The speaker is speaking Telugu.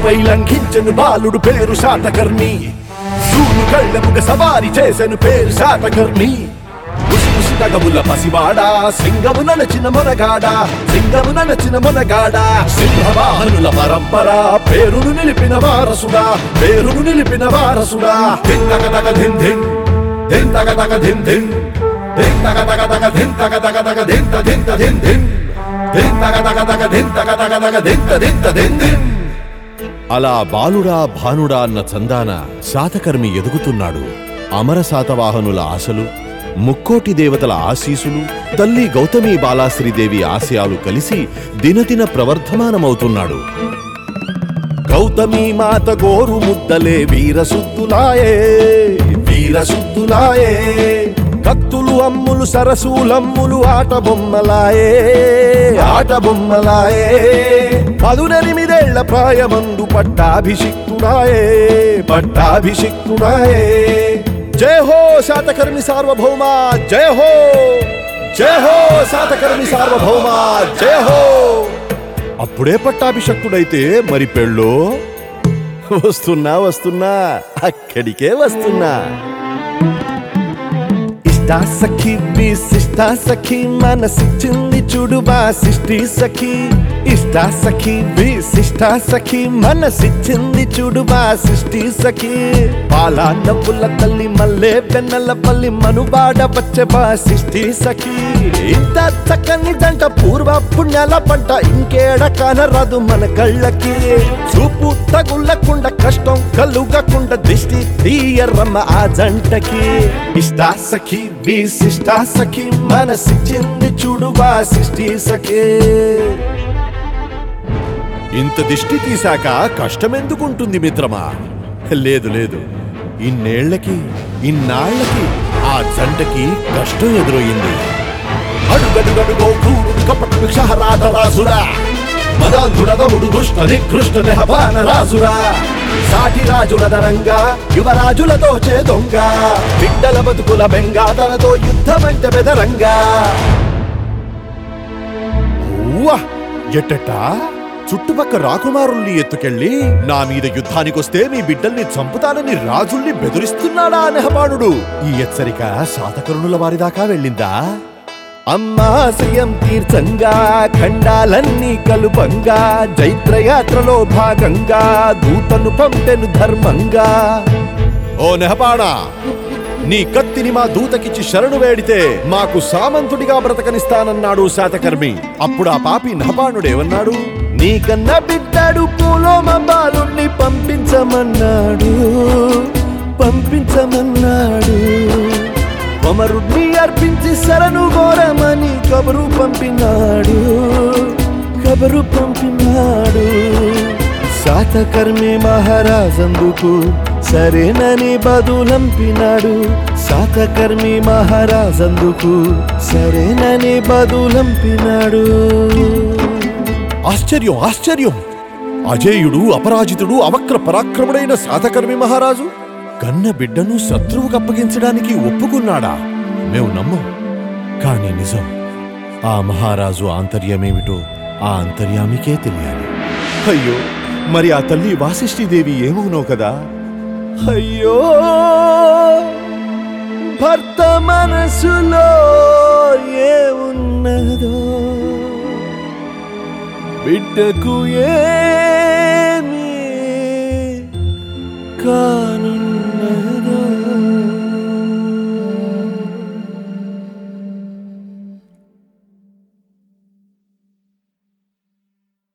శిలపై లంఘించను బాలుడు పేరు శాతకర్ణి సూలు కళ్ళముగ సవారి చేసెను పేరు శాతకర్ణి ముసి తగముల పసివాడా సింగము నలచిన మొనగాడా సింగము నలచిన మొనగాడా సింహవాహనుల పరంపర పేరును నిలిపిన వారసుడా పేరును నిలిపిన వారసుడా ధింతక తగ ధిం ధిం ధింతక తగ ధిం ధిం ధింతక తగ తగ ధింతక తగ తగ ధింత ధింత ధిం ధిం ధింతక తగ తగ ధింతక తగ తగ ధింత ధింత ధిం ధిం అలా బాలుడా భానుడా అన్న చందాన శాతకర్మి ఎదుగుతున్నాడు అమర శాతవాహనుల ఆశలు ముక్కోటి దేవతల ఆశీసులు తల్లి గౌతమి బాలాశ్రీదేవి ఆశయాలు కలిసి దినదిన ప్రవర్ధమానమవుతున్నాడు గౌతమి మాత గోరు ముద్దలే వీరశుద్ధులాయే వీరశుద్ధులాయే కత్తులు అమ్ములు సరసూలమ్ములు ఆట బొమ్మలాయే ఆట బొమ్మలాయే పదునెనిమిదేళ్ల ప్రాయమందు పట్టాభిషిక్తుడాయే పట్టాభిషిక్తుడాయే జయ హో శాతకర్ణి సార్వభౌమ జయ హో జయ హో శాతకర్ణి సార్వభౌమ జయ హో అప్పుడే పట్టాభిషక్తుడైతే మరి పెళ్ళో వస్తున్నా వస్తున్నా అక్కడికే వస్తున్నా ఇష్టా సఖి విశిష్ట సఖి మనసిచ్చింది చూడు వాసిష్టి సఖి ఇష్టా సఖి విశిష్ట సఖి మనసిచ్చింది చూడు వాసిష్టి సఖి పాలా నవ్వుల తల్లి మల్లె పెన్నెల పల్లి మనుబాడ వచ్చే వాసిష్టి సఖి ఇంత చక్కని జంట పూర్వ పుణ్యాల పంట ఇంకేడ కానరాదు మన కళ్ళకి చూపు తగులకుండా కష్టం కలుగకుండా దిష్టి తీయరమ్మ ఆ జంటకి ఇష్టా సఖి విశిష్టా సఖి మనసిచ్చింది చూడు వాసిష్టి సఖి ఇంత దిష్టి తీశాక కష్టమెందుకుంటుంది మిత్రమా లేదు లేదు ఇన్నేళ్లకి ఇన్నాళ్లకి ఆ జంటకి కష్టం ఎదురయ్యింది అడుగడుగడుగో క్రూరుడు కపట విషహరాధ రాసురా మదాంధుడదముడు దుష్ట నికృష్ట నెహబాన రాసురా సాటి రాజుల దరంగా యువరాజులతో చేదొంగ బిడ్డల బతుకుల బెంగ తనతో యుద్ధమంటే బెదరంగా ఊవ్వ! ఎట్టట్టా చుట్టుపక్క రాకుమారుల్ని ఎత్తుకెళ్ళి నా మీద యుద్ధానికొస్తే మీ బిడ్డల్ని చంపుతానని రాజుల్ని బెదిరిస్తున్నాడా నెహబాణుడు ఈ హెచ్చరిక శాతకరుణుల వారి దాకా వెళ్ళిందా అమ్మాశయం తీర్చంగా ఖండాలన్నీ కలుపంగా జైత్రయాత్రలో భాగంగా దూతను పంపెను ధర్మంగా ఓ నెహబాణా నీ కత్తిని మా దూతకిచ్చి శరణు వేడితే మాకు సామంతుడిగా బ్రతకనిస్తానన్నాడు శాతకర్మి అప్పుడు ఆ పాపి నెహబాణుడేమన్నాడు నీకన్నా బిడ్డాడు పూలోమ బాలుణ్ణి పంపించమన్నాడు పంపించమన్నాడు కొమరుణ్ణి అర్పించి శరణు ఘోరమని కబరు పంపినాడు కబరు పంపినాడు శాతకర్మి మహారాజందుకు సరేనని బదులంపినాడు శాతకర్మి మహారాజందుకు సరేనని బదులంపినాడు ఆశ్చర్యం ఆశ్చర్యం అజేయుడు అపరాజితుడు అవక్ర పరాక్రముడైన శాతకర్మి మహారాజు కన్న బిడ్డను శత్రువుకు అప్పగించడానికి ఒప్పుకున్నాడా మేము నమ్మం కానీ నిజం ఆ మహారాజు ఆంతర్యమేమిటో ఆ అంతర్యామికే తెలియాలి అయ్యో మరి ఆ తల్లి వాసిష్ఠీదేవి ఏమవునో కదా అయ్యో భర్త మనసులో ఏమున్నదో బిడ్డకు ఏ